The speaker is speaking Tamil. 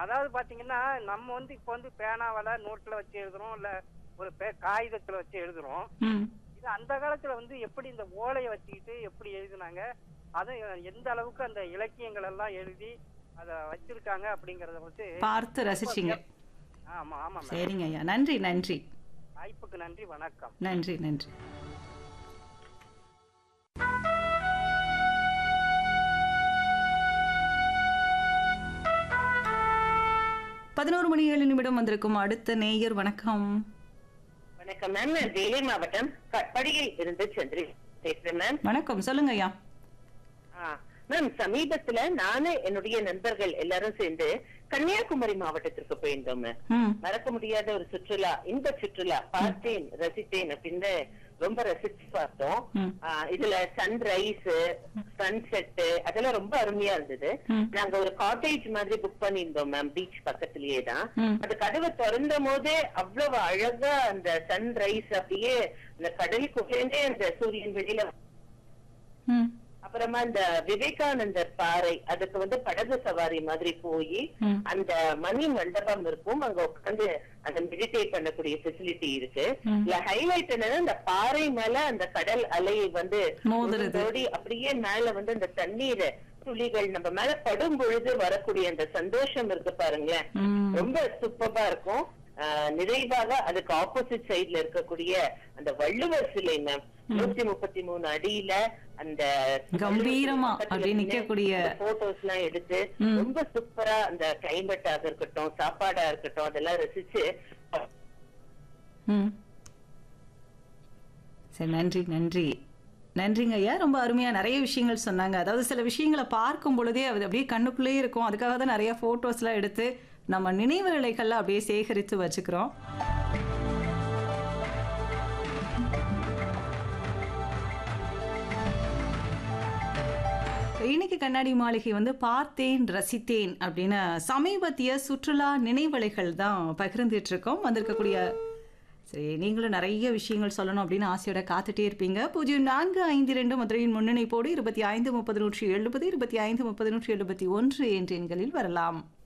அதாவது பாத்தீங்கன்னா நம்ம வந்து இப்ப வந்து பேனாவால நோட்ல வச்சு எழுதுறோம் இல்ல ஒரு பே- காகிதத்துல வச்சு எழுதுறோம் ம் இது அந்த காலத்துல வந்து எப்படி இந்த ஓலையை வச்சுக்கிட்டு எப்படி எழுதுனாங்க அது எந்த அளவுக்கு அந்த இலக்கியங்கள் எல்லாம் எழுதி அத வச்சிருக்காங்க அப்படிங்கறத வந்து பார்த்து ரசிச்சிங்க ஆமா ஆமா மேம் சரிங்க ஐயா நன்றி நன்றி வாய்ப்புக்கு நன்றி வணக்கம் நன்றி நன்றி பதினோரு மணி ஏழு நிமிடம் வந்திருக்கும் அடுத்த நேயர் வணக்கம் வணக்கம் மேம் நான் வேலூர் மாவட்டம் கட்படியில் இருந்து சந்திரி பேசுறேன் மேம் வணக்கம் சொல்லுங்க ஐயா ஆ, மேம் சமீபத்துல நானு என்னுடைய நண்பர்கள் எல்லாரும் சேர்ந்து கன்னியாகுமரி மாவட்டத்திற்கு போயிருந்தோம் மேம் ம் மறக்க முடியாத ஒரு சுற்றுலா இந்த சுற்றுலா பார்த்தேன் ரசித்தேன் அப்படின்னு ரொம்ப ரசிச்சு பார்த்தோம் ம். ஆ, இதுல சன்ரைஸ் சன்செட் அதெல்லாம் ரொம்ப அருமையா இருந்தது ம். நாங்க ஒரு காட்டேஜ் மாதிரி புக் பண்ணியிருந்தோம் மேம் பீச் பக்கத்திலேயே தான் ம். அந்த கதவை திறந்த போதே அவ்வளவு அழகா அந்த சன்ரைஸ் அப்படியே அந்த கடலுக்குள்ளேந்தே அந்த சூரியன் வெளியில ம் அப்புறமா இந்த விவேகானந்தர் பாறை அதுக்கு வந்து படகு சவாரி மாதிரி போய் ம். அந்த மணி மண்டபம் இருக்கும் அங்க உட்காந்து அந்த மெடிடேட் பண்ணக்கூடிய ஃபெசிலிட்டி இருக்கு ம். இல்ல ஹைலைட் என்னன்னா அந்த பாறை மேல அந்த கடல் அலை வந்து மோதுறது. ஓடி அப்படியே மேல வந்து அந்த தண்ணீர் துளிகள் நம்ம மேல படும் பொழுது வரக்கூடிய அந்த சந்தோஷம் இருக்கு பாருங்களேன் ம். ரொம்ப சூப்பரா இருக்கும் ஆஹ் நிறைவாக அதுக்கு ஆப்போசிட் சைடுல இருக்கக்கூடிய அந்த வள்ளுவர் சிலை மேம் நூத்தி முப்பத்தி மூணு அடியில அந்த கம்பீரமா அப்படியே நிக்கக்கூடிய போட்டோஸ் எல்லாம் எடுத்து ம். ரொம்ப சூப்பரா அந்த கிளைமேட்டாக இருக்கட்டும் சாப்பாடா இருக்கட்டும் அதெல்லாம் ரசிச்சு ம் சரி நன்றி நன்றி நன்றிங்க ஐயா ரொம்ப அருமையாக நிறைய விஷயங்கள் சொன்னாங்க அதாவது சில விஷயங்களை பார்க்கும் பொழுதே அது அப்படியே கண்ணுக்குள்ளேயே இருக்கும் அதுக்காக தான் நிறைய ஃபோட்டோஸ்லாம் எடுத்து நம்ம நினைவுகளைகள்லாம் அப்படியே சேகரித்து வச்சுக்கிறோம் இன்னைக்கு கண்ணாடி மாளிகை வந்து பார்த்தேன் ரசித்தேன் அப்படின்னு சமீபத்திய சுற்றுலா நினைவலைகள் தான் பகிர்ந்துட்டு இருக்கோம் வந்திருக்கக்கூடிய சரி நீங்களும் நிறைய விஷயங்கள் சொல்லணும் அப்படின்னு ஆசையோட காத்துட்டே இருப்பீங்க பூஜ்ஜியம் நான்கு ஐந்து ரெண்டு மதுரையின் முன்னணிப்போடு இருபத்தி ஐந்து முப்பது நூற்றி எழுபது இருபத்தி ஐந்து முப்பது நூற்றி எழுபத்தி ஒன்று என்ற எண்களில் வரலாம்